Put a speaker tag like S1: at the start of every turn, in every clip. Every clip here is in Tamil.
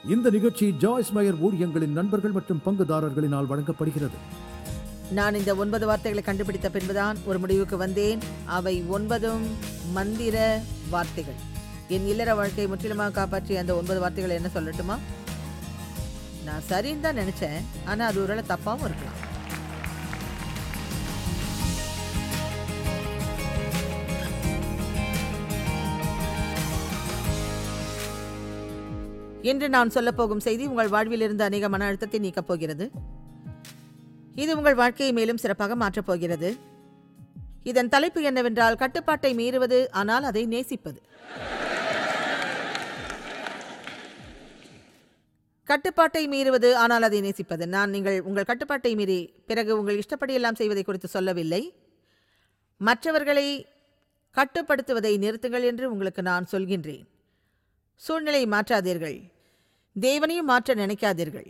S1: இந்த நிகழ்ச்சி ஜாய்ஸ் மயர் ஊழியங்களின் நண்பர்கள் மற்றும் பங்குதாரர்களினால் வழங்கப்படுகிறது
S2: நான் இந்த ஒன்பது வார்த்தைகளை கண்டுபிடித்த பின்புதான் ஒரு முடிவுக்கு வந்தேன் அவை ஒன்பதும் மந்திர வார்த்தைகள் என் இல்லற வாழ்க்கையை முற்றிலுமாக காப்பாற்றிய அந்த ஒன்பது வார்த்தைகள் என்ன சொல்லட்டுமா நான் சரின்னு தான் நினைச்சேன் ஆனா அது ஒருவேளை தப்பாவும் இருக்கலாம் இன்று நான் சொல்லப் போகும் செய்தி உங்கள் வாழ்வில் இருந்து அநேக மன அழுத்தத்தை நீக்கப் போகிறது இது உங்கள் வாழ்க்கையை மேலும் சிறப்பாக மாற்றப் போகிறது இதன் தலைப்பு என்னவென்றால் கட்டுப்பாட்டை மீறுவது ஆனால் அதை நேசிப்பது கட்டுப்பாட்டை மீறுவது ஆனால் அதை நேசிப்பது நான் நீங்கள் உங்கள் கட்டுப்பாட்டை மீறி பிறகு உங்கள் இஷ்டப்படி எல்லாம் செய்வதை குறித்து சொல்லவில்லை மற்றவர்களை கட்டுப்படுத்துவதை நிறுத்துங்கள் என்று உங்களுக்கு நான் சொல்கின்றேன் சூழ்நிலையை மாற்றாதீர்கள் தேவனையும் மாற்ற நினைக்காதீர்கள்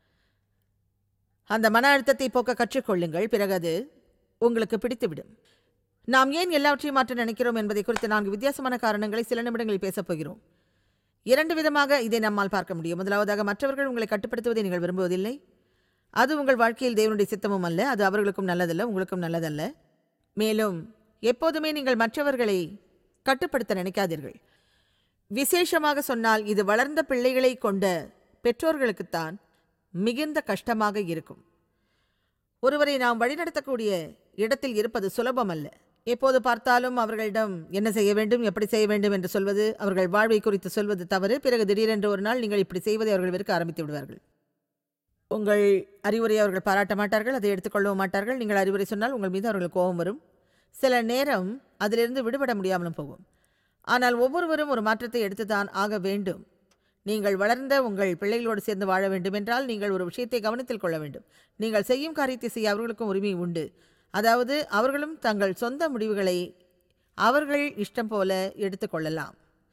S2: அந்த மன அழுத்தத்தை போக்க கற்றுக்கொள்ளுங்கள் பிறகு அது உங்களுக்கு பிடித்துவிடும் நாம் ஏன் எல்லாவற்றையும் மாற்ற நினைக்கிறோம் என்பதை குறித்து நான்கு வித்தியாசமான காரணங்களை சில நிமிடங்களில் பேசப் போகிறோம் இரண்டு விதமாக இதை நம்மால் பார்க்க முடியும் முதலாவதாக மற்றவர்கள் உங்களை கட்டுப்படுத்துவதை நீங்கள் விரும்புவதில்லை அது உங்கள் வாழ்க்கையில் தேவனுடைய சித்தமும் அல்ல அது அவர்களுக்கும் நல்லதல்ல உங்களுக்கும் நல்லதல்ல மேலும் எப்போதுமே நீங்கள் மற்றவர்களை கட்டுப்படுத்த நினைக்காதீர்கள் விசேஷமாக சொன்னால் இது வளர்ந்த பிள்ளைகளை கொண்ட பெற்றோர்களுக்குத்தான் மிகுந்த கஷ்டமாக இருக்கும் ஒருவரை நாம் வழிநடத்தக்கூடிய இடத்தில் இருப்பது சுலபம் அல்ல எப்போது பார்த்தாலும் அவர்களிடம் என்ன செய்ய வேண்டும் எப்படி செய்ய வேண்டும் என்று சொல்வது அவர்கள் வாழ்வை குறித்து சொல்வது தவறு பிறகு திடீரென்று ஒரு நாள் நீங்கள் இப்படி செய்வதை அவர்கள் வெறுக்க ஆரம்பித்து விடுவார்கள் உங்கள் அறிவுரை அவர்கள் பாராட்ட மாட்டார்கள் அதை எடுத்துக்கொள்ளவும் மாட்டார்கள் நீங்கள் அறிவுரை சொன்னால் உங்கள் மீது அவர்கள் கோபம் வரும் சில நேரம் அதிலிருந்து விடுபட முடியாமலும் போகும் ஆனால் ஒவ்வொருவரும் ஒரு மாற்றத்தை எடுத்துதான் ஆக வேண்டும் நீங்கள் வளர்ந்த உங்கள் பிள்ளைகளோடு சேர்ந்து வாழ வேண்டுமென்றால் நீங்கள் ஒரு விஷயத்தை கவனத்தில் கொள்ள வேண்டும் நீங்கள் செய்யும் காரியத்தை செய்ய அவர்களுக்கும் உரிமை உண்டு அதாவது அவர்களும் தங்கள் சொந்த முடிவுகளை அவர்கள் இஷ்டம் போல எடுத்துக்கொள்ளலாம்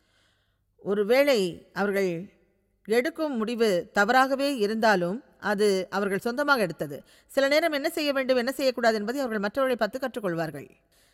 S2: ஒருவேளை அவர்கள் எடுக்கும் முடிவு தவறாகவே இருந்தாலும் அது அவர்கள் சொந்தமாக எடுத்தது சில நேரம் என்ன செய்ய வேண்டும் என்ன செய்யக்கூடாது என்பதை அவர்கள் மற்றவர்களை பார்த்து கற்றுக்கொள்வார்கள்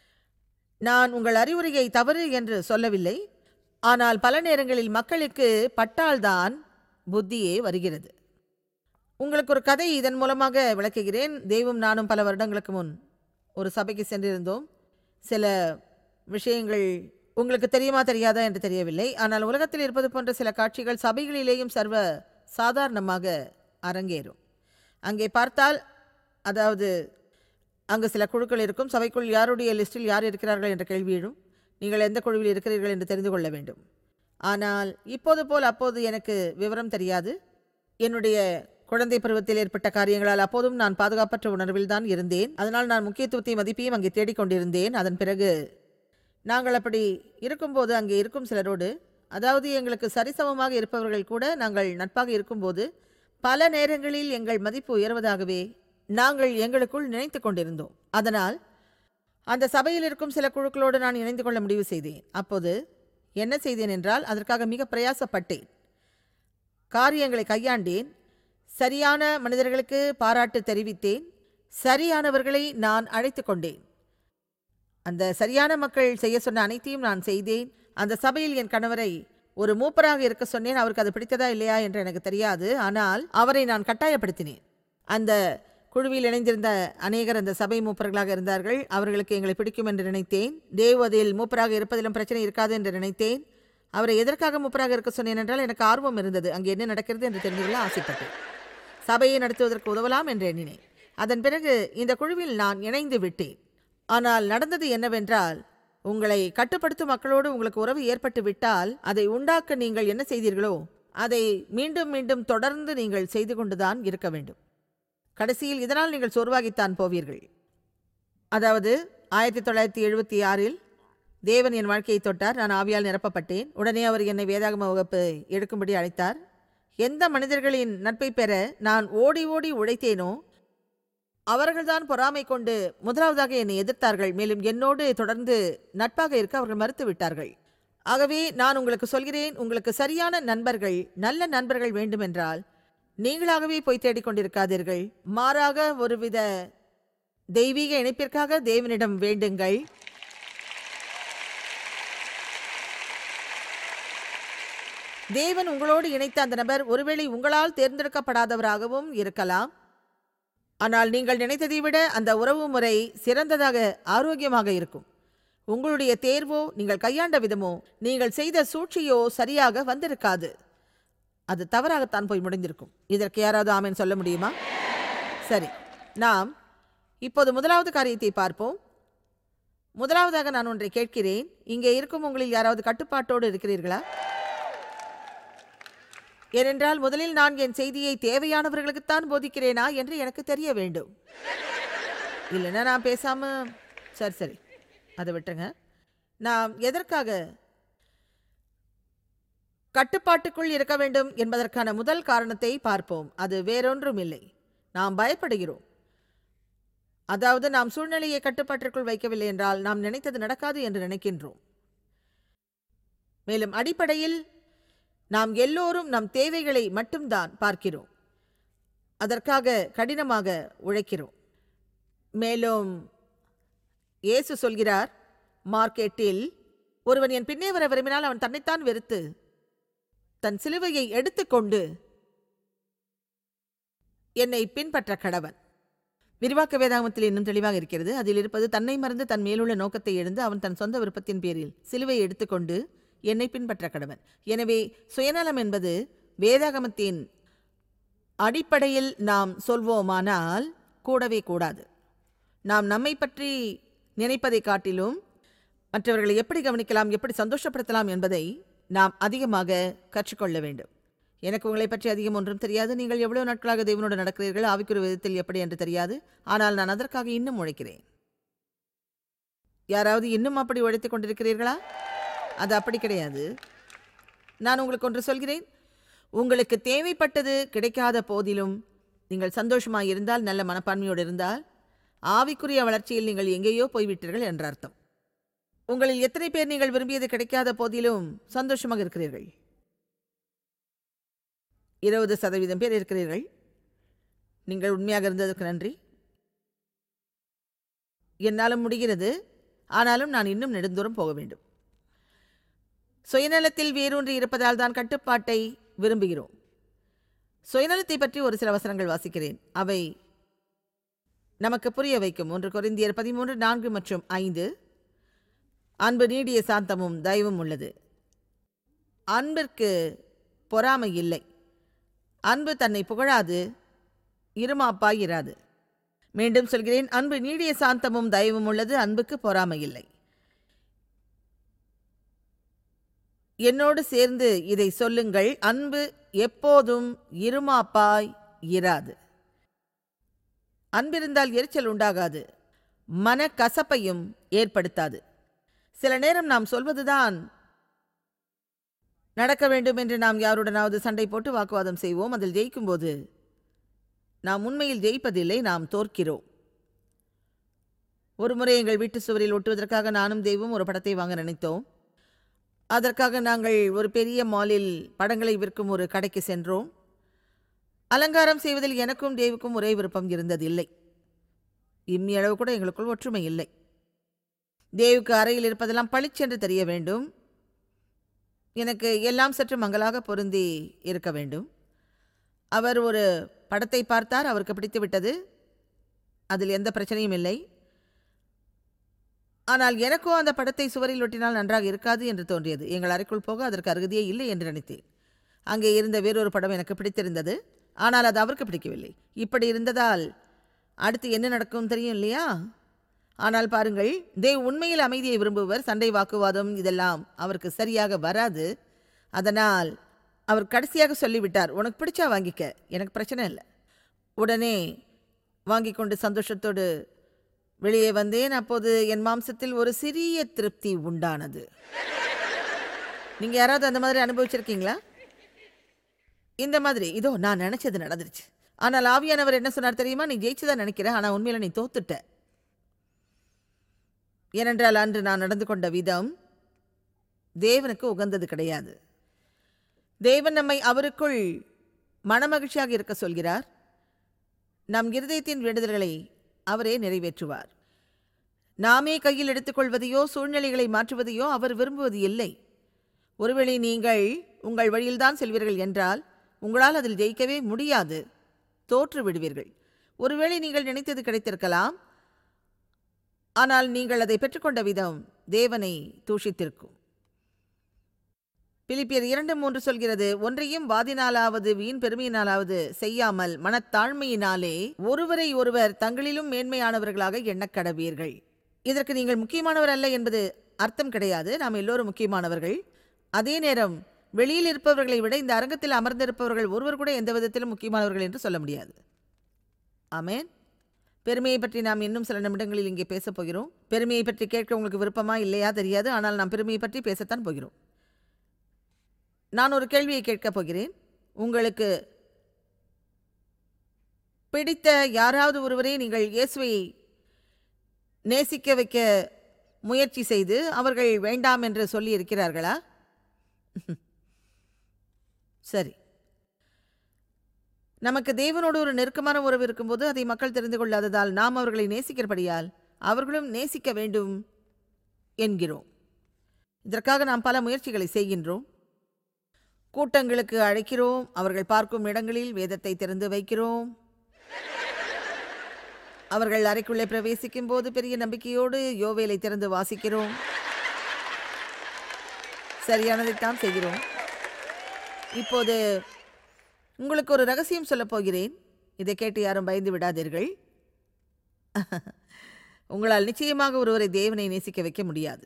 S2: நான் உங்கள் அறிவுரையை தவறு என்று சொல்லவில்லை ஆனால் பல நேரங்களில் மக்களுக்கு பட்டால்தான் புத்தியே வருகிறது உங்களுக்கு ஒரு கதை இதன் மூலமாக விளக்குகிறேன் தெய்வம் நானும் பல வருடங்களுக்கு முன் ஒரு சபைக்கு சென்றிருந்தோம் சில விஷயங்கள் உங்களுக்கு தெரியுமா தெரியாதா என்று தெரியவில்லை ஆனால் உலகத்தில் இருப்பது போன்ற சில காட்சிகள் சபைகளிலேயும் சர்வ சாதாரணமாக அரங்கேறும் அங்கே பார்த்தால் அதாவது அங்கு சில குழுக்கள் இருக்கும் சபைக்குள் யாருடைய லிஸ்டில் யார் இருக்கிறார்கள் என்ற கேள்வி எழும் நீங்கள் எந்த குழுவில் இருக்கிறீர்கள் என்று தெரிந்து கொள்ள வேண்டும் ஆனால் இப்போது போல் அப்போது எனக்கு விவரம் தெரியாது என்னுடைய குழந்தை பருவத்தில் ஏற்பட்ட காரியங்களால் அப்போதும் நான் பாதுகாப்பற்ற உணர்வில் தான் இருந்தேன் அதனால் நான் முக்கியத்துவத்தையும் மதிப்பையும் அங்கே தேடிக்கொண்டிருந்தேன் அதன் பிறகு நாங்கள் அப்படி இருக்கும்போது அங்கே இருக்கும் சிலரோடு அதாவது எங்களுக்கு சரிசமமாக இருப்பவர்கள் கூட நாங்கள் நட்பாக இருக்கும்போது பல நேரங்களில் எங்கள் மதிப்பு உயர்வதாகவே நாங்கள் எங்களுக்குள் நினைத்து கொண்டிருந்தோம் அதனால் அந்த சபையில் இருக்கும் சில குழுக்களோடு நான் இணைந்து கொள்ள முடிவு செய்தேன் அப்போது என்ன செய்தேன் என்றால் அதற்காக மிக பிரயாசப்பட்டேன் காரியங்களை கையாண்டேன் சரியான மனிதர்களுக்கு பாராட்டு தெரிவித்தேன் சரியானவர்களை நான் அழைத்து கொண்டேன் அந்த சரியான மக்கள் செய்ய சொன்ன அனைத்தையும் நான் செய்தேன் அந்த சபையில் என் கணவரை ஒரு மூப்பராக இருக்க சொன்னேன் அவருக்கு அது பிடித்ததா இல்லையா என்று எனக்கு தெரியாது ஆனால் அவரை நான் கட்டாயப்படுத்தினேன் அந்த குழுவில் இணைந்திருந்த அநேகர் அந்த சபை மூப்பர்களாக இருந்தார்கள் அவர்களுக்கு எங்களை பிடிக்கும் என்று நினைத்தேன் தேவ் அதில் மூப்பராக இருப்பதிலும் பிரச்சனை இருக்காது என்று நினைத்தேன் அவரை எதற்காக மூப்பராக இருக்க சொன்னேன் என்றால் எனக்கு ஆர்வம் இருந்தது அங்கே என்ன நடக்கிறது என்று தெரிந்து கொள்ள ஆசைப்பட்டேன் சபையை நடத்துவதற்கு உதவலாம் என்று எண்ணினேன் அதன் பிறகு இந்த குழுவில் நான் இணைந்து விட்டேன் ஆனால் நடந்தது என்னவென்றால் உங்களை கட்டுப்படுத்தும் மக்களோடு உங்களுக்கு உறவு ஏற்பட்டு விட்டால் அதை உண்டாக்க நீங்கள் என்ன செய்தீர்களோ அதை மீண்டும் மீண்டும் தொடர்ந்து நீங்கள் செய்து கொண்டுதான் இருக்க வேண்டும் கடைசியில் இதனால் நீங்கள் சோர்வாகித்தான் போவீர்கள் அதாவது ஆயிரத்தி தொள்ளாயிரத்தி எழுபத்தி ஆறில் தேவன் என் வாழ்க்கையை தொட்டார் நான் ஆவியால் நிரப்பப்பட்டேன் உடனே அவர் என்னை வேதாகம வகுப்பு எடுக்கும்படி அழைத்தார் எந்த மனிதர்களின் நட்பை பெற நான் ஓடி ஓடி உழைத்தேனோ அவர்கள்தான் பொறாமை கொண்டு முதலாவதாக என்னை எதிர்த்தார்கள் மேலும் என்னோடு தொடர்ந்து நட்பாக இருக்க அவர்கள் மறுத்து விட்டார்கள் ஆகவே நான் உங்களுக்கு சொல்கிறேன் உங்களுக்கு சரியான நண்பர்கள் நல்ல நண்பர்கள் வேண்டுமென்றால் நீங்களாகவே போய் தேடிக் கொண்டிருக்காதீர்கள் மாறாக ஒருவித தெய்வீக இணைப்பிற்காக தேவனிடம் வேண்டுங்கள் தேவன் உங்களோடு இணைத்த அந்த நபர் ஒருவேளை உங்களால் தேர்ந்தெடுக்கப்படாதவராகவும் இருக்கலாம் ஆனால் நீங்கள் நினைத்ததை விட அந்த உறவு முறை சிறந்ததாக ஆரோக்கியமாக இருக்கும் உங்களுடைய தேர்வோ நீங்கள் கையாண்ட விதமோ நீங்கள் செய்த சூழ்ச்சியோ சரியாக வந்திருக்காது அது தவறாகத்தான் போய் முடிந்திருக்கும் இதற்கு யாராவது ஆமென் சொல்ல முடியுமா சரி நாம் இப்போது முதலாவது காரியத்தை பார்ப்போம் முதலாவதாக நான் ஒன்றை கேட்கிறேன் இங்கே இருக்கும் உங்களில் யாராவது கட்டுப்பாட்டோடு இருக்கிறீர்களா ஏனென்றால் முதலில் நான் என் செய்தியை தேவையானவர்களுக்குத்தான் போதிக்கிறேனா என்று எனக்கு தெரிய வேண்டும் இல்லைன்னா நான் பேசாம சரி சரி அதை விட்டுருங்க நாம் எதற்காக கட்டுப்பாட்டுக்குள் இருக்க வேண்டும் என்பதற்கான முதல் காரணத்தை பார்ப்போம் அது வேறொன்றும் இல்லை நாம் பயப்படுகிறோம் அதாவது நாம் சூழ்நிலையை கட்டுப்பாட்டிற்குள் வைக்கவில்லை என்றால் நாம் நினைத்தது நடக்காது என்று நினைக்கின்றோம் மேலும் அடிப்படையில் நாம் எல்லோரும் நம் தேவைகளை மட்டும்தான் பார்க்கிறோம் அதற்காக கடினமாக உழைக்கிறோம் மேலும் இயேசு சொல்கிறார் மார்க்கெட்டில் ஒருவன் என் பின்னே வர விரும்பினால் அவன் தன்னைத்தான் வெறுத்து தன் சிலுவையை எடுத்துக்கொண்டு என்னை பின்பற்ற கடவன் விரிவாக்க வேதாகமத்தில் இன்னும் தெளிவாக இருக்கிறது அதில் இருப்பது தன்னை மறந்து தன் மேலுள்ள நோக்கத்தை எழுந்து அவன் தன் சொந்த விருப்பத்தின் பேரில் சிலுவையை எடுத்துக்கொண்டு என்னை பின்பற்ற கடவன் எனவே சுயநலம் என்பது வேதாகமத்தின் அடிப்படையில் நாம் சொல்வோமானால் கூடவே கூடாது நாம் நம்மை பற்றி நினைப்பதை காட்டிலும் மற்றவர்களை எப்படி கவனிக்கலாம் எப்படி சந்தோஷப்படுத்தலாம் என்பதை நாம் அதிகமாக கற்றுக்கொள்ள வேண்டும் எனக்கு உங்களை பற்றி அதிகம் ஒன்றும் தெரியாது நீங்கள் எவ்வளவு நாட்களாக தேவனோடு நடக்கிறீர்கள் ஆவிக்குரிய விதத்தில் எப்படி என்று தெரியாது ஆனால் நான் அதற்காக இன்னும் உழைக்கிறேன் யாராவது இன்னும் அப்படி உழைத்துக் கொண்டிருக்கிறீர்களா அது அப்படி கிடையாது நான் உங்களுக்கு ஒன்று சொல்கிறேன் உங்களுக்கு தேவைப்பட்டது கிடைக்காத போதிலும் நீங்கள் சந்தோஷமாக இருந்தால் நல்ல மனப்பான்மையோடு இருந்தால் ஆவிக்குரிய வளர்ச்சியில் நீங்கள் எங்கேயோ போய்விட்டீர்கள் என்ற அர்த்தம் உங்களில் எத்தனை பேர் நீங்கள் விரும்பியது கிடைக்காத போதிலும் சந்தோஷமாக இருக்கிறீர்கள் இருபது சதவீதம் பேர் இருக்கிறீர்கள் நீங்கள் உண்மையாக இருந்ததற்கு நன்றி என்னாலும் முடிகிறது ஆனாலும் நான் இன்னும் நெடுந்தூரம் போக வேண்டும் சுயநலத்தில் வேரூன்றி இருப்பதால் தான் கட்டுப்பாட்டை விரும்புகிறோம் சுயநலத்தை பற்றி ஒரு சில வசனங்கள் வாசிக்கிறேன் அவை நமக்கு புரிய வைக்கும் ஒன்று கொரிந்தியர் பதிமூன்று நான்கு மற்றும் ஐந்து அன்பு நீடிய சாந்தமும் தயவும் உள்ளது அன்பிற்கு பொறாமை இல்லை அன்பு தன்னை புகழாது இருமாப்பாய் இராது மீண்டும் சொல்கிறேன் அன்பு நீடிய சாந்தமும் தயவும் உள்ளது அன்புக்கு பொறாமை இல்லை என்னோடு சேர்ந்து இதை சொல்லுங்கள் அன்பு எப்போதும் இருமாப்பாய் இராது அன்பிருந்தால் எரிச்சல் உண்டாகாது மன கசப்பையும் ஏற்படுத்தாது சில நேரம் நாம் சொல்வதுதான் நடக்க வேண்டும் என்று நாம் யாருடனாவது சண்டை போட்டு வாக்குவாதம் செய்வோம் அதில் ஜெயிக்கும்போது நாம் உண்மையில் ஜெயிப்பதில்லை நாம் தோற்கிறோம் ஒருமுறை எங்கள் வீட்டு சுவரில் ஒட்டுவதற்காக நானும் தெய்வம் ஒரு படத்தை வாங்க நினைத்தோம் அதற்காக நாங்கள் ஒரு பெரிய மாலில் படங்களை விற்கும் ஒரு கடைக்கு சென்றோம் அலங்காரம் செய்வதில் எனக்கும் தேவுக்கும் ஒரே விருப்பம் இருந்ததில்லை இம்மி அளவு கூட எங்களுக்குள் ஒற்றுமை இல்லை தேவுக்கு அறையில் இருப்பதெல்லாம் பளிச்சென்று தெரிய வேண்டும் எனக்கு எல்லாம் சற்று மங்களாக பொருந்தி இருக்க வேண்டும் அவர் ஒரு படத்தை பார்த்தார் அவருக்கு பிடித்து விட்டது அதில் எந்த பிரச்சனையும் இல்லை ஆனால் எனக்கோ அந்த படத்தை சுவரில் ஒட்டினால் நன்றாக இருக்காது என்று தோன்றியது எங்கள் அறைக்குள் போக அதற்கு அருகதையே இல்லை என்று நினைத்தேன் அங்கே இருந்த வேறொரு படம் எனக்கு பிடித்திருந்தது ஆனால் அது அவருக்கு பிடிக்கவில்லை இப்படி இருந்ததால் அடுத்து என்ன நடக்கும் தெரியும் இல்லையா ஆனால் பாருங்கள் தேவ் உண்மையில் அமைதியை விரும்புவர் சண்டை வாக்குவாதம் இதெல்லாம் அவருக்கு சரியாக வராது அதனால் அவர் கடைசியாக சொல்லிவிட்டார் உனக்கு பிடிச்சா வாங்கிக்க எனக்கு பிரச்சனை இல்லை உடனே வாங்கி கொண்டு சந்தோஷத்தோடு வெளியே வந்தேன் அப்போது என் மாம்சத்தில் ஒரு சிறிய திருப்தி உண்டானது நீங்க யாராவது அந்த மாதிரி அனுபவிச்சிருக்கீங்களா இந்த மாதிரி இதோ நான் நினைச்சது நடந்துருச்சு ஆனால் ஆவியானவர் என்ன சொன்னார் தெரியுமா நீ ஜெயிச்சுதான் நினைக்கிற ஆனா உண்மையில நீ தோத்துட்ட ஏனென்றால் அன்று நான் நடந்து கொண்ட விதம் தேவனுக்கு உகந்தது கிடையாது தேவன் நம்மை அவருக்குள் மனமகிழ்ச்சியாக இருக்க சொல்கிறார் நம் இருதயத்தின் வேண்டுதல்களை அவரே நிறைவேற்றுவார் நாமே கையில் எடுத்துக்கொள்வதையோ சூழ்நிலைகளை மாற்றுவதையோ அவர் விரும்புவது இல்லை ஒருவேளை நீங்கள் உங்கள் வழியில்தான் செல்வீர்கள் என்றால் உங்களால் அதில் ஜெயிக்கவே முடியாது தோற்று விடுவீர்கள் ஒருவேளை நீங்கள் நினைத்தது கிடைத்திருக்கலாம் ஆனால் நீங்கள் அதை பெற்றுக்கொண்ட விதம் தேவனை தூஷித்திருக்கும் பிலிப்பியர் இரண்டு மூன்று சொல்கிறது ஒன்றையும் வாதினாலாவது வீண் பெருமையினாலாவது செய்யாமல் மனத்தாழ்மையினாலே ஒருவரை ஒருவர் தங்களிலும் மேன்மையானவர்களாக எண்ணக் கடவீர்கள் இதற்கு நீங்கள் முக்கியமானவர் அல்ல என்பது அர்த்தம் கிடையாது நாம் எல்லோரும் முக்கியமானவர்கள் அதே நேரம் வெளியில் இருப்பவர்களை விட இந்த அரங்கத்தில் அமர்ந்திருப்பவர்கள் ஒருவர் கூட எந்த விதத்திலும் முக்கியமானவர்கள் என்று சொல்ல முடியாது ஆமென் பெருமையை பற்றி நாம் இன்னும் சில நிமிடங்களில் இங்கே பேசப் போகிறோம் பெருமையை பற்றி கேட்க உங்களுக்கு விருப்பமா இல்லையா தெரியாது ஆனால் நாம் பெருமையை பற்றி பேசத்தான் போகிறோம் நான் ஒரு கேள்வியை கேட்கப் போகிறேன் உங்களுக்கு பிடித்த யாராவது ஒருவரை நீங்கள் இயேசுவை நேசிக்க வைக்க முயற்சி செய்து அவர்கள் வேண்டாம் என்று சொல்லி இருக்கிறார்களா சரி நமக்கு தேவனோடு ஒரு நெருக்கமான உறவு இருக்கும்போது அதை மக்கள் தெரிந்து கொள்ளாததால் நாம் அவர்களை நேசிக்கிறபடியால் அவர்களும் நேசிக்க வேண்டும் என்கிறோம் இதற்காக நாம் பல முயற்சிகளை செய்கின்றோம் கூட்டங்களுக்கு அழைக்கிறோம் அவர்கள் பார்க்கும் இடங்களில் வேதத்தை திறந்து வைக்கிறோம் அவர்கள் அறைக்குள்ளே பிரவேசிக்கும் போது பெரிய நம்பிக்கையோடு யோவேலை திறந்து வாசிக்கிறோம் சரியானதைத்தான் செய்கிறோம் இப்போது உங்களுக்கு ஒரு ரகசியம் சொல்லப் போகிறேன் இதை கேட்டு யாரும் பயந்து விடாதீர்கள் உங்களால் நிச்சயமாக ஒருவரை தேவனை நேசிக்க வைக்க முடியாது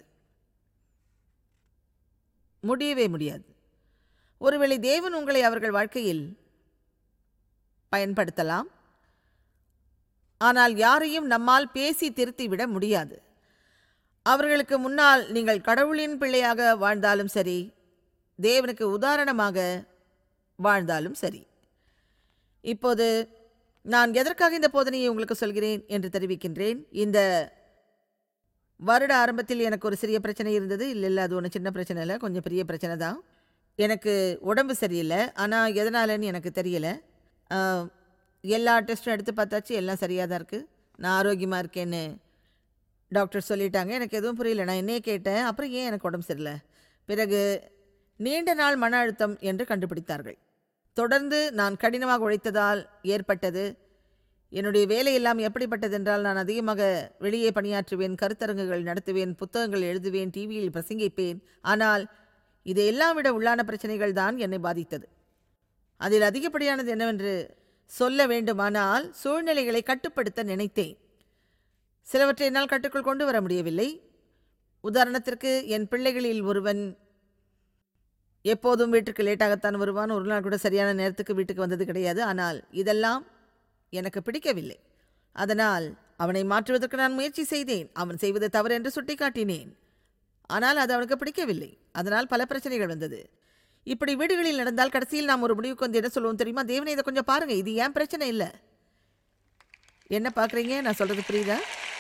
S2: முடியவே முடியாது ஒருவேளை தேவன் உங்களை அவர்கள் வாழ்க்கையில் பயன்படுத்தலாம் ஆனால் யாரையும் நம்மால் பேசி திருத்திவிட முடியாது அவர்களுக்கு முன்னால் நீங்கள் கடவுளின் பிள்ளையாக வாழ்ந்தாலும் சரி தேவனுக்கு உதாரணமாக வாழ்ந்தாலும் சரி இப்போது நான் எதற்காக இந்த போதனையை உங்களுக்கு சொல்கிறேன் என்று தெரிவிக்கின்றேன் இந்த வருட ஆரம்பத்தில் எனக்கு ஒரு சிறிய பிரச்சனை இருந்தது இல்லை இல்லை அது ஒன்றும் சின்ன பிரச்சனை இல்லை கொஞ்சம் பெரிய பிரச்சனை தான் எனக்கு உடம்பு சரியில்லை ஆனால் எதனாலன்னு எனக்கு தெரியல ஆஹ், எல்லா டெஸ்ட்டும் எடுத்து பார்த்தாச்சு எல்லாம் சரியாக தான் இருக்குது நான் ஆரோக்கியமாக இருக்கேன்னு டாக்டர் சொல்லிட்டாங்க எனக்கு எதுவும் புரியல நான் என்னையே கேட்டேன் அப்புறம் ஏன் எனக்கு உடம்பு சரியில்லை பிறகு நீண்ட நாள் மன அழுத்தம் என்று கண்டுபிடித்தார்கள் தொடர்ந்து நான் கடினமாக உழைத்ததால் ஏற்பட்டது என்னுடைய வேலை எல்லாம் எப்படிப்பட்டது என்றால் நான் அதிகமாக வெளியே பணியாற்றுவேன் கருத்தரங்குகள் நடத்துவேன் புத்தகங்கள் எழுதுவேன் டிவியில் பிரசங்கிப்பேன் ஆனால் இதை எல்லாம் விட உள்ளான பிரச்சனைகள் தான் என்னை பாதித்தது அதில் அதிகப்படியானது என்னவென்று சொல்ல வேண்டுமானால் சூழ்நிலைகளை கட்டுப்படுத்த நினைத்தேன் சிலவற்றை என்னால் கட்டுக்குள் கொண்டு வர முடியவில்லை உதாரணத்திற்கு என் பிள்ளைகளில் ஒருவன் எப்போதும் வீட்டுக்கு லேட்டாகத்தான் வருவான் ஒரு நாள் கூட சரியான நேரத்துக்கு வீட்டுக்கு வந்தது கிடையாது ஆனால் இதெல்லாம் எனக்கு பிடிக்கவில்லை அதனால் அவனை மாற்றுவதற்கு நான் முயற்சி செய்தேன் அவன் செய்வது தவறு என்று சுட்டிக்காட்டினேன் ஆனால் அது அவனுக்கு பிடிக்கவில்லை அதனால் பல பிரச்சனைகள் வந்தது இப்படி வீடுகளில் நடந்தால் கடைசியில் நாம் ஒரு முடிவுக்கு வந்து என்ன சொல்லுவோம் தெரியுமா தேவனை இதை கொஞ்சம் பாருங்க இது ஏன் பிரச்சனை இல்லை என்ன பார்க்குறீங்க நான் சொல்றது புரியுதா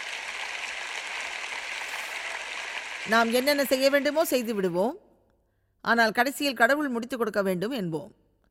S2: நாம் என்னென்ன செய்ய வேண்டுமோ செய்து விடுவோம் ஆனால் கடைசியில் கடவுள் முடித்து கொடுக்க வேண்டும் என்போம்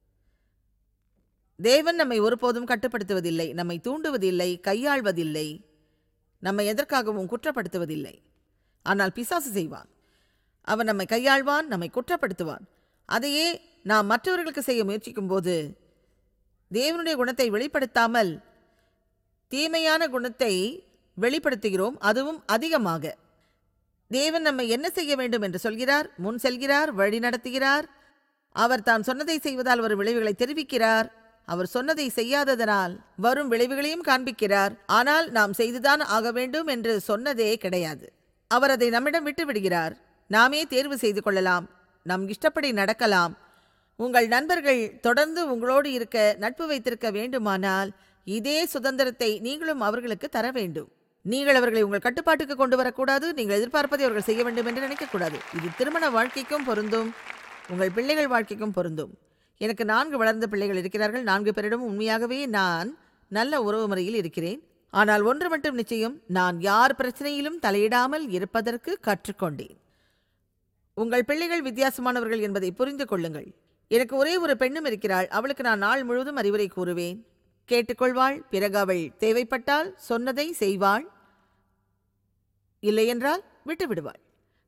S2: தேவன் நம்மை ஒருபோதும் கட்டுப்படுத்துவதில்லை நம்மை தூண்டுவதில்லை கையாள்வதில்லை நம்மை எதற்காகவும் குற்றப்படுத்துவதில்லை ஆனால் பிசாசு செய்வான் அவன் நம்மை கையாள்வான் நம்மை குற்றப்படுத்துவான் அதையே நாம் மற்றவர்களுக்கு செய்ய முயற்சிக்கும்போது தேவனுடைய குணத்தை வெளிப்படுத்தாமல் தீமையான குணத்தை வெளிப்படுத்துகிறோம் அதுவும் அதிகமாக தேவன் நம்மை என்ன செய்ய வேண்டும் என்று சொல்கிறார் முன் செல்கிறார் வழி நடத்துகிறார் அவர் தான் சொன்னதை செய்வதால் வரும் விளைவுகளை தெரிவிக்கிறார் அவர் சொன்னதை செய்யாததனால் வரும் விளைவுகளையும் காண்பிக்கிறார் ஆனால் நாம் செய்துதான் ஆக வேண்டும் என்று சொன்னதே கிடையாது அவர் அதை நம்மிடம் விட்டு விடுகிறார் நாமே தேர்வு செய்து கொள்ளலாம் நம் இஷ்டப்படி நடக்கலாம் உங்கள் நண்பர்கள் தொடர்ந்து உங்களோடு இருக்க நட்பு வைத்திருக்க வேண்டுமானால் இதே சுதந்திரத்தை நீங்களும் அவர்களுக்கு தர வேண்டும் நீங்கள் அவர்களை உங்கள் கட்டுப்பாட்டுக்கு கொண்டு வரக்கூடாது நீங்கள் எதிர்பார்ப்பதை அவர்கள் செய்ய வேண்டும் என்று நினைக்கக்கூடாது இது திருமண வாழ்க்கைக்கும் பொருந்தும் உங்கள் பிள்ளைகள் வாழ்க்கைக்கும் பொருந்தும் எனக்கு நான்கு வளர்ந்த பிள்ளைகள் இருக்கிறார்கள் நான்கு பேரிடமும் உண்மையாகவே நான் நல்ல உறவு முறையில் இருக்கிறேன் ஆனால் ஒன்று மட்டும் நிச்சயம் நான் யார் பிரச்சனையிலும் தலையிடாமல் இருப்பதற்கு கற்றுக்கொண்டேன் உங்கள் பிள்ளைகள் வித்தியாசமானவர்கள் என்பதை புரிந்து கொள்ளுங்கள் எனக்கு ஒரே ஒரு பெண்ணும் இருக்கிறாள் அவளுக்கு நான் நாள் முழுவதும் அறிவுரை கூறுவேன் கேட்டுக்கொள்வாள் பிறகு அவள் தேவைப்பட்டால் சொன்னதை செய்வாள் இல்லையென்றால் விட்டு விடுவாள்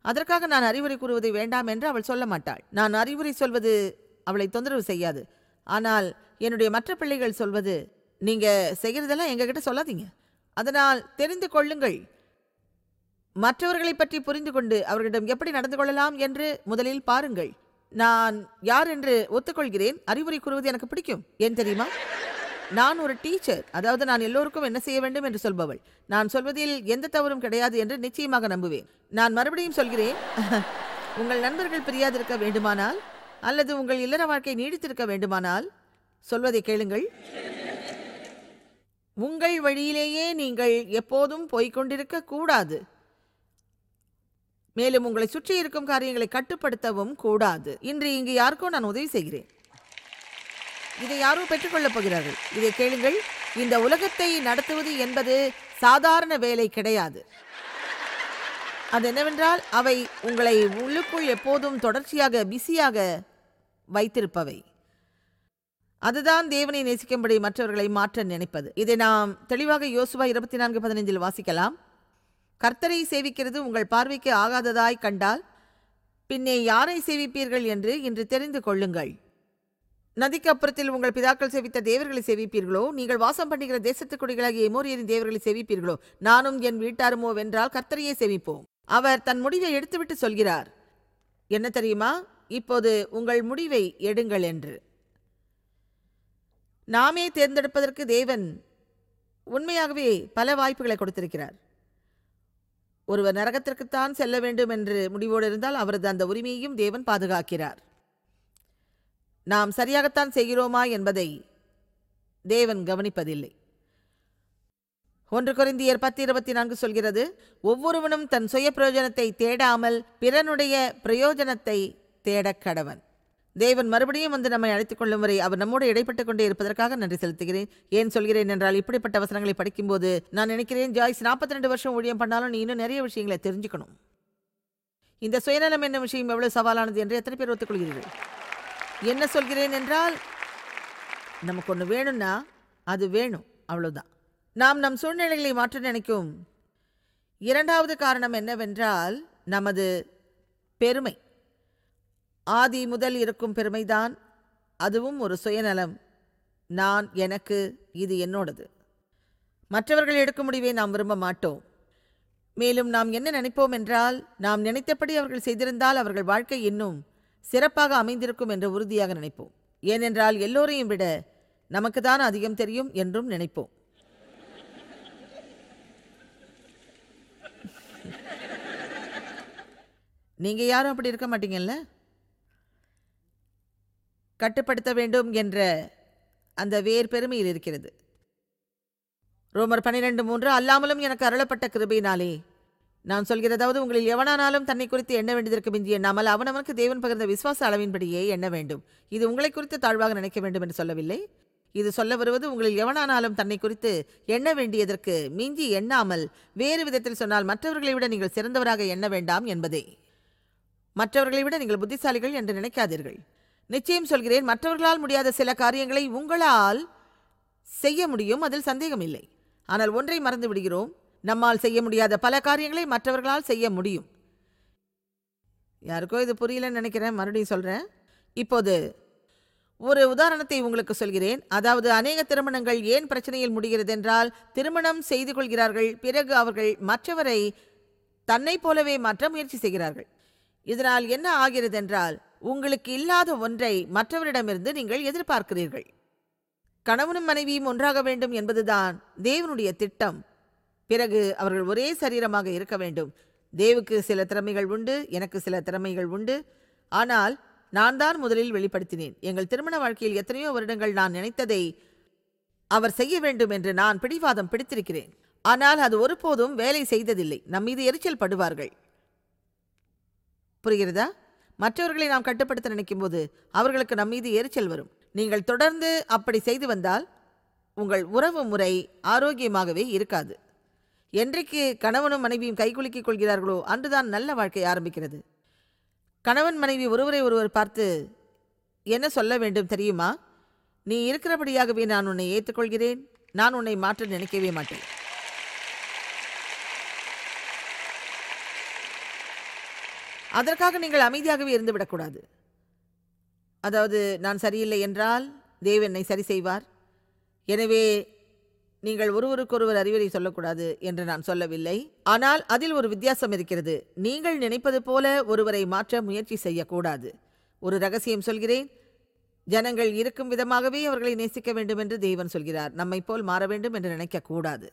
S2: அதற்காக நான் அறிவுரை கூறுவதை வேண்டாம் என்று அவள் சொல்ல மாட்டாள் நான் அறிவுரை சொல்வது அவளை தொந்தரவு செய்யாது ஆனால் என்னுடைய மற்ற பிள்ளைகள் சொல்வது நீங்க செய்கிறதெல்லாம் எங்ககிட்ட சொல்லாதீங்க அதனால் தெரிந்து கொள்ளுங்கள் மற்றவர்களை பற்றி புரிந்து கொண்டு அவர்களிடம் எப்படி நடந்து கொள்ளலாம் என்று முதலில் பாருங்கள் நான் யார் என்று ஒத்துக்கொள்கிறேன் அறிவுரை கூறுவது எனக்கு பிடிக்கும் ஏன் தெரியுமா நான் ஒரு டீச்சர் அதாவது நான் எல்லோருக்கும் என்ன செய்ய வேண்டும் என்று சொல்பவள் நான் சொல்வதில் எந்த தவறும் கிடையாது என்று நிச்சயமாக நம்புவேன் நான் மறுபடியும் சொல்கிறேன் உங்கள் நண்பர்கள் பிரியாதிருக்க வேண்டுமானால் அல்லது உங்கள் இல்லற வாழ்க்கை நீடித்திருக்க வேண்டுமானால் சொல்வதை கேளுங்கள் உங்கள் வழியிலேயே நீங்கள் எப்போதும் போய்க் கொண்டிருக்க கூடாது மேலும் உங்களை சுற்றி இருக்கும் காரியங்களை கட்டுப்படுத்தவும் கூடாது இன்று இங்கு யாருக்கோ நான் உதவி செய்கிறேன் இதை யாரோ பெற்றுக்கொள்ளப் போகிறார்கள் இதை கேளுங்கள் இந்த உலகத்தை நடத்துவது என்பது சாதாரண வேலை கிடையாது அது என்னவென்றால் அவை உங்களை உள்ளுக்குள் எப்போதும் தொடர்ச்சியாக பிஸியாக வைத்திருப்பவை அதுதான் தேவனை நேசிக்கும்படி மற்றவர்களை மாற்ற நினைப்பது இதை நாம் தெளிவாக யோசுவா இருபத்தி நான்கு பதினைந்தில் வாசிக்கலாம் கர்த்தரை சேவிக்கிறது உங்கள் பார்வைக்கு ஆகாததாய் கண்டால் பின்னே யாரை சேவிப்பீர்கள் என்று இன்று தெரிந்து கொள்ளுங்கள் நதிக்கு அப்புறத்தில் உங்கள் பிதாக்கள் சேவித்த தேவர்களை சேவிப்பீர்களோ நீங்கள் வாசம் பண்ணுகிற தேசத்து குடிகளாகிய எமோரியரின் தேவர்களை சேவிப்பீர்களோ நானும் என் வீட்டாருமோ வென்றால் கர்த்தரையே சேவிப்போம் அவர் தன் முடிவை எடுத்துவிட்டு சொல்கிறார் என்ன தெரியுமா இப்போது உங்கள் முடிவை எடுங்கள் என்று நாமே தேர்ந்தெடுப்பதற்கு தேவன் உண்மையாகவே பல வாய்ப்புகளை கொடுத்திருக்கிறார் ஒருவர் நரகத்திற்குத்தான் செல்ல வேண்டும் என்று முடிவோடு இருந்தால் அவரது அந்த உரிமையையும் தேவன் பாதுகாக்கிறார் நாம் சரியாகத்தான் செய்கிறோமா என்பதை தேவன் கவனிப்பதில்லை ஒன்று கொரிந்தியர் பத்து இருபத்தி நான்கு சொல்கிறது ஒவ்வொருவனும் தன் சுய பிரயோஜனத்தை தேடாமல் பிறனுடைய பிரயோஜனத்தை தேடக் கடவன் தேவன் மறுபடியும் வந்து நம்மை அழைத்துக் கொள்ளும் வரை அவர் நம்மோடு இடைப்பட்டுக் கொண்டே இருப்பதற்காக நன்றி செலுத்துகிறேன் ஏன் சொல்கிறேன் என்றால் இப்படிப்பட்ட வசனங்களை படிக்கும்போது நான் நினைக்கிறேன் ஜாய்ஸ் நாற்பத்தி ரெண்டு வருஷம் ஊழியம் பண்ணாலும் நீ இன்னும் நிறைய விஷயங்களை தெரிஞ்சுக்கணும் இந்த சுயநலம் என்ன விஷயம் எவ்வளவு சவாலானது என்று எத்தனை பேர் ஒத்துக்கொள்கிறீர்கள் என்ன சொல்கிறேன் என்றால் நமக்கு ஒன்று வேணும்னா அது வேணும் அவ்வளவுதான் நாம் நம் சூழ்நிலைகளை மாற்ற நினைக்கும் இரண்டாவது காரணம் என்னவென்றால் நமது பெருமை ஆதி முதல் இருக்கும் பெருமைதான் அதுவும் ஒரு சுயநலம் நான் எனக்கு இது என்னோடது மற்றவர்கள் எடுக்கும் முடிவை நாம் விரும்ப மாட்டோம் மேலும் நாம் என்ன நினைப்போம் என்றால் நாம் நினைத்தபடி அவர்கள் செய்திருந்தால் அவர்கள் வாழ்க்கை இன்னும் சிறப்பாக அமைந்திருக்கும் என்று உறுதியாக நினைப்போம் ஏனென்றால் எல்லோரையும் விட நமக்கு தான் அதிகம் தெரியும் என்றும் நினைப்போம் நீங்க யாரும் அப்படி இருக்க மாட்டீங்கல்ல கட்டுப்படுத்த வேண்டும் என்ற அந்த வேர் பெருமையில் இருக்கிறது ரோமர் பன்னிரெண்டு மூன்று அல்லாமலும் எனக்கு அருளப்பட்ட கிருபையினாலே நான் சொல்கிறதாவது உங்களில் எவனானாலும் தன்னை குறித்து எண்ண வேண்டியதற்கு மிஞ்சி எண்ணாமல் அவனவனுக்கு தேவன் பகிர்ந்த விசுவாச அளவின்படியே எண்ண வேண்டும் இது உங்களை குறித்து தாழ்வாக நினைக்க வேண்டும் என்று சொல்லவில்லை இது சொல்ல வருவது உங்களில் எவனானாலும் தன்னை குறித்து எண்ண வேண்டியதற்கு மிஞ்சி எண்ணாமல் வேறு விதத்தில் சொன்னால் மற்றவர்களை விட நீங்கள் சிறந்தவராக எண்ண வேண்டாம் என்பதே மற்றவர்களை விட நீங்கள் புத்திசாலிகள் என்று நினைக்காதீர்கள் நிச்சயம் சொல்கிறேன் மற்றவர்களால் முடியாத சில காரியங்களை உங்களால் செய்ய முடியும் அதில் சந்தேகம் இல்லை ஆனால் ஒன்றை மறந்து விடுகிறோம் நம்மால் செய்ய முடியாத பல காரியங்களை மற்றவர்களால் செய்ய முடியும் யாருக்கோ இது புரியலன்னு நினைக்கிறேன் மறுபடியும் சொல்கிறேன் இப்போது ஒரு உதாரணத்தை உங்களுக்கு சொல்கிறேன் அதாவது அநேக திருமணங்கள் ஏன் பிரச்சனையில் முடிகிறது என்றால் திருமணம் செய்து கொள்கிறார்கள் பிறகு அவர்கள் மற்றவரை தன்னைப் போலவே மாற்ற முயற்சி செய்கிறார்கள் இதனால் என்ன ஆகிறது என்றால் உங்களுக்கு இல்லாத ஒன்றை மற்றவரிடமிருந்து நீங்கள் எதிர்பார்க்கிறீர்கள் கணவனும் மனைவியும் ஒன்றாக வேண்டும் என்பதுதான் தேவனுடைய திட்டம் பிறகு அவர்கள் ஒரே சரீரமாக இருக்க வேண்டும் தேவுக்கு சில திறமைகள் உண்டு எனக்கு சில திறமைகள் உண்டு ஆனால் நான் தான் முதலில் வெளிப்படுத்தினேன் எங்கள் திருமண வாழ்க்கையில் எத்தனையோ வருடங்கள் நான் நினைத்ததை அவர் செய்ய வேண்டும் என்று நான் பிடிவாதம் பிடித்திருக்கிறேன் ஆனால் அது ஒருபோதும் வேலை செய்ததில்லை நம் மீது எரிச்சல் படுவார்கள் புரிகிறதா மற்றவர்களை நாம் கட்டுப்படுத்த நினைக்கும்போது அவர்களுக்கு நம் மீது எரிச்சல் வரும் நீங்கள் தொடர்ந்து அப்படி செய்து வந்தால் உங்கள் உறவு முறை ஆரோக்கியமாகவே இருக்காது என்றைக்கு கணவனும் மனைவியும் கைகுலுக்கிக் கொள்கிறார்களோ அன்றுதான் நல்ல வாழ்க்கை ஆரம்பிக்கிறது கணவன் மனைவி ஒருவரை ஒருவர் பார்த்து என்ன சொல்ல வேண்டும் தெரியுமா நீ இருக்கிறபடியாகவே நான் உன்னை ஏற்றுக்கொள்கிறேன் நான் உன்னை மாற்ற நினைக்கவே மாட்டேன் அதற்காக நீங்கள் அமைதியாகவே இருந்து விடக்கூடாது அதாவது நான் சரியில்லை என்றால் தேவ் என்னை சரி செய்வார் எனவே நீங்கள் ஒருவருக்கொருவர் அறிவுரை சொல்லக்கூடாது என்று நான் சொல்லவில்லை ஆனால் அதில் ஒரு வித்தியாசம் இருக்கிறது நீங்கள் நினைப்பது போல ஒருவரை மாற்ற முயற்சி செய்யக்கூடாது ஒரு ரகசியம் சொல்கிறேன் ஜனங்கள் இருக்கும் விதமாகவே அவர்களை நேசிக்க வேண்டும் என்று தேவன் சொல்கிறார் நம்மை போல் மாற வேண்டும் என்று நினைக்கக்கூடாது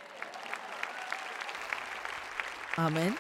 S2: ஆமென்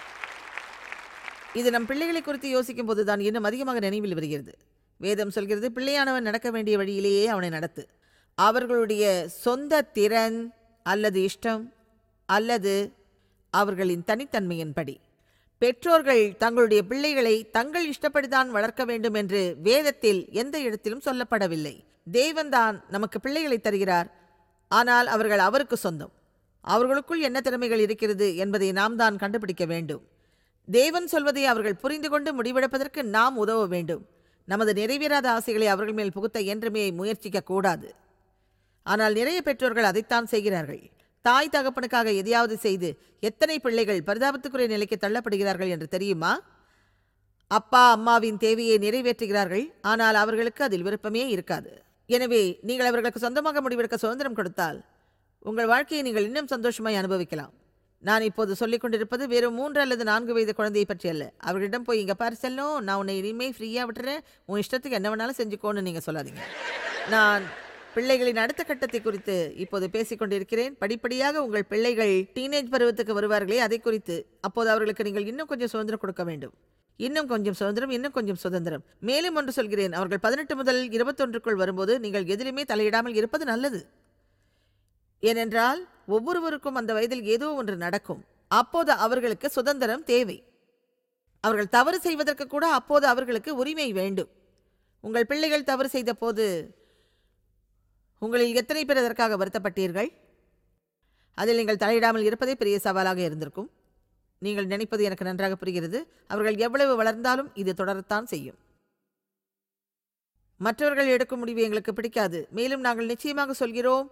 S2: இது நம் பிள்ளைகளை குறித்து யோசிக்கும் போது தான் இன்னும் அதிகமாக நினைவில் வருகிறது வேதம் சொல்கிறது பிள்ளையானவன் நடக்க வேண்டிய வழியிலேயே அவனை நடத்து அவர்களுடைய சொந்த திறன் அல்லது இஷ்டம் அல்லது அவர்களின் தனித்தன்மையின்படி பெற்றோர்கள் தங்களுடைய பிள்ளைகளை தங்கள் இஷ்டப்படிதான் வளர்க்க வேண்டும் என்று வேதத்தில் எந்த இடத்திலும் சொல்லப்படவில்லை தேவன்தான் நமக்கு பிள்ளைகளை தருகிறார் ஆனால் அவர்கள் அவருக்கு சொந்தம் அவர்களுக்குள் என்ன திறமைகள் இருக்கிறது என்பதை நாம் தான் கண்டுபிடிக்க வேண்டும் தேவன் சொல்வதை அவர்கள் புரிந்து கொண்டு முடிவெடுப்பதற்கு நாம் உதவ வேண்டும் நமது நிறைவேறாத ஆசைகளை அவர்கள் மேல் புகுத்த என்றுமே முயற்சிக்க கூடாது ஆனால் நிறைய பெற்றோர்கள் அதைத்தான் செய்கிறார்கள் தாய் தகப்பனுக்காக எதையாவது செய்து எத்தனை பிள்ளைகள் பரிதாபத்துக்குரிய நிலைக்கு தள்ளப்படுகிறார்கள் என்று தெரியுமா அப்பா அம்மாவின் தேவையை நிறைவேற்றுகிறார்கள் ஆனால் அவர்களுக்கு அதில் விருப்பமே இருக்காது எனவே நீங்கள் அவர்களுக்கு சொந்தமாக முடிவெடுக்க சுதந்திரம் கொடுத்தால் உங்கள் வாழ்க்கையை நீங்கள் இன்னும் சந்தோஷமாய் அனுபவிக்கலாம் நான் இப்போது சொல்லிக் கொண்டிருப்பது வெறும் மூன்று அல்லது நான்கு வயது குழந்தையை பற்றி அல்ல அவர்களிடம் போய் இங்கே பாரு செல்லும் நான் உன்னை இனிமே ஃப்ரீயாக விட்டுறேன் உன் இஷ்டத்துக்கு என்ன வேணாலும் செஞ்சுக்கோன்னு நீங்கள் சொல்லாதீங்க நான் பிள்ளைகளின் அடுத்த கட்டத்தை குறித்து இப்போது பேசிக் கொண்டிருக்கிறேன் படிப்படியாக உங்கள் பிள்ளைகள் டீனேஜ் பருவத்துக்கு வருவார்களே அதை குறித்து அப்போது அவர்களுக்கு நீங்கள் இன்னும் கொஞ்சம் சுதந்திரம் கொடுக்க வேண்டும் இன்னும் கொஞ்சம் சுதந்திரம் இன்னும் கொஞ்சம் சுதந்திரம் மேலும் ஒன்று சொல்கிறேன் அவர்கள் பதினெட்டு முதல் இருபத்தொன்றுக்குள் வரும்போது நீங்கள் எதிலுமே தலையிடாமல் இருப்பது நல்லது ஏனென்றால் ஒவ்வொருவருக்கும் அந்த வயதில் ஏதோ ஒன்று நடக்கும் அப்போது அவர்களுக்கு சுதந்திரம் தேவை அவர்கள் தவறு செய்வதற்கு கூட அப்போது அவர்களுக்கு உரிமை வேண்டும் உங்கள் பிள்ளைகள் தவறு செய்த போது உங்களில் எத்தனை பேர் அதற்காக வருத்தப்பட்டீர்கள் அதில் நீங்கள் தலையிடாமல் இருப்பதே பெரிய சவாலாக இருந்திருக்கும் நீங்கள் நினைப்பது எனக்கு நன்றாக புரிகிறது அவர்கள் எவ்வளவு வளர்ந்தாலும் இது தொடரத்தான் செய்யும் மற்றவர்கள் எடுக்கும் முடிவு எங்களுக்கு பிடிக்காது மேலும் நாங்கள் நிச்சயமாக சொல்கிறோம்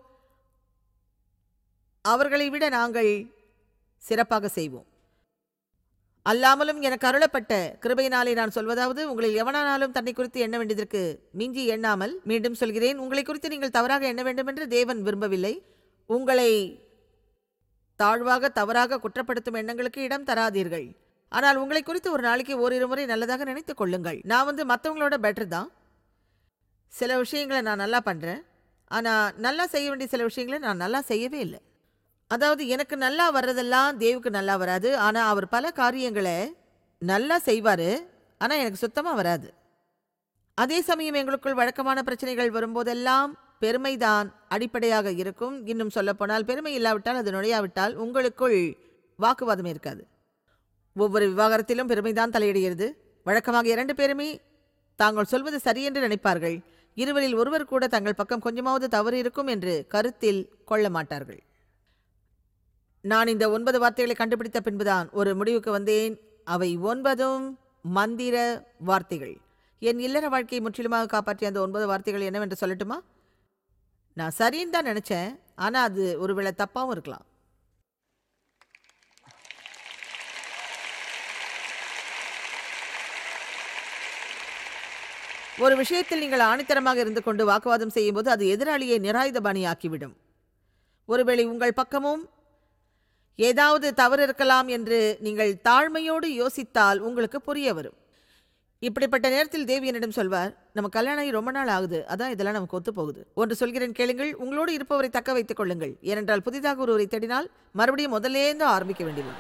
S2: அவர்களை விட நாங்கள் சிறப்பாக செய்வோம் அல்லாமலும் எனக்கு அருளப்பட்ட கிருபையினாலே நான் சொல்வதாவது உங்களில் எவனானாலும் தன்னை குறித்து எண்ண வேண்டியதற்கு மிஞ்சி எண்ணாமல் மீண்டும் சொல்கிறேன் உங்களை குறித்து நீங்கள் தவறாக எண்ண வேண்டும் என்று தேவன் விரும்பவில்லை உங்களை தாழ்வாக தவறாக குற்றப்படுத்தும் எண்ணங்களுக்கு இடம் தராதீர்கள் ஆனால் உங்களை குறித்து ஒரு நாளைக்கு ஓரிரு முறை நல்லதாக நினைத்துக் கொள்ளுங்கள் நான் வந்து மற்றவங்களோட பெட்டர் தான் சில விஷயங்களை நான் நல்லா பண்ணுறேன் ஆனால் நல்லா செய்ய வேண்டிய சில விஷயங்களை நான் நல்லா செய்யவே இல்லை அதாவது எனக்கு நல்லா வர்றதெல்லாம் தேவுக்கு நல்லா வராது ஆனால் அவர் பல காரியங்களை நல்லா செய்வார் ஆனால் எனக்கு சுத்தமாக வராது அதே சமயம் எங்களுக்குள் வழக்கமான பிரச்சனைகள் வரும்போதெல்லாம் பெருமைதான் அடிப்படையாக இருக்கும் இன்னும் சொல்லப்போனால் பெருமை இல்லாவிட்டால் அது நுழையாவிட்டால் உங்களுக்குள் வாக்குவாதம் இருக்காது ஒவ்வொரு விவாகரத்திலும் பெருமைதான் தலையிடுகிறது வழக்கமாக இரண்டு பேருமே தாங்கள் சொல்வது சரியென்று நினைப்பார்கள் இருவரில் ஒருவர் கூட தங்கள் பக்கம் கொஞ்சமாவது தவறு இருக்கும் என்று கருத்தில் கொள்ள மாட்டார்கள் நான் இந்த ஒன்பது வார்த்தைகளை கண்டுபிடித்த பின்புதான் ஒரு முடிவுக்கு வந்தேன் அவை ஒன்பதும் மந்திர வார்த்தைகள் என் இல்லற வாழ்க்கையை முற்றிலுமாக காப்பாற்றிய அந்த ஒன்பது வார்த்தைகள் என்னவென்று சொல்லட்டுமா நான் சரின்னு தான் நினச்சேன் ஆனால் அது ஒருவேளை தப்பாகவும் இருக்கலாம் ஒரு விஷயத்தில் நீங்கள் ஆணித்தரமாக இருந்து கொண்டு வாக்குவாதம் செய்யும்போது அது எதிராளியை நிராயுதபாணியாக்கிவிடும் ஒருவேளை உங்கள் பக்கமும் ஏதாவது தவறு இருக்கலாம் என்று நீங்கள் தாழ்மையோடு யோசித்தால் உங்களுக்கு புரிய வரும் இப்படிப்பட்ட நேரத்தில் தேவி என்னிடம் சொல்வார் நம்ம கல்யாணம் ஆகி ரொம்ப நாள் ஆகுது அதான் இதெல்லாம் நமக்கு ஒத்து போகுது ஒன்று சொல்கிறேன் கேளுங்கள் உங்களோடு இருப்பவரை தக்க வைத்துக் கொள்ளுங்கள் ஏனென்றால் புதிதாக ஒருவரை தேடினால் மறுபடியும் முதலேருந்து ஆரம்பிக்க வேண்டியது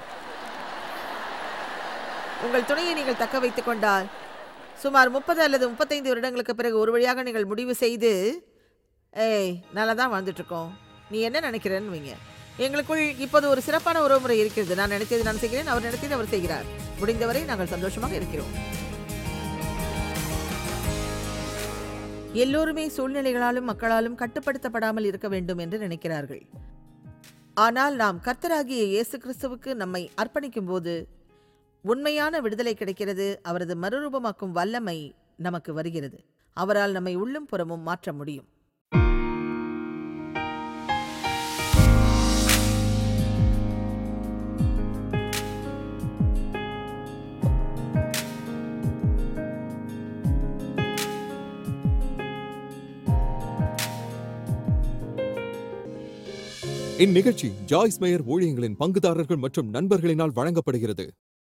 S2: உங்கள் துணையை நீங்கள் தக்க வைத்துக் கொண்டால் சுமார் முப்பது அல்லது முப்பத்தைந்து வருடங்களுக்கு பிறகு ஒரு வழியாக நீங்கள் முடிவு செய்து ஏய் நல்லா தான் வாழ்ந்துட்டுருக்கோம் நீ என்ன நினைக்கிறேன்னு வைங்க எங்களுக்குள் இப்போது ஒரு சிறப்பான உறவுமுறை இருக்கிறது நான் நினைத்தது நான் செய்கிறேன் அவர் நினைத்தது அவர் செய்கிறார் முடிந்தவரை நாங்கள் சந்தோஷமாக இருக்கிறோம் எல்லோருமே சூழ்நிலைகளாலும் மக்களாலும் கட்டுப்படுத்தப்படாமல் இருக்க வேண்டும் என்று நினைக்கிறார்கள் ஆனால் நாம் கர்த்தராகிய இயேசு கிறிஸ்துவுக்கு நம்மை அர்ப்பணிக்கும் போது உண்மையான விடுதலை கிடைக்கிறது அவரது மறுரூபமாக்கும் வல்லமை நமக்கு வருகிறது அவரால் நம்மை உள்ளும் புறமும் மாற்ற முடியும்
S3: இந்நிகழ்ச்சி ஜாய்ஸ் மேயர் ஊழியங்களின் பங்குதாரர்கள் மற்றும் நண்பர்களினால் வழங்கப்படுகிறது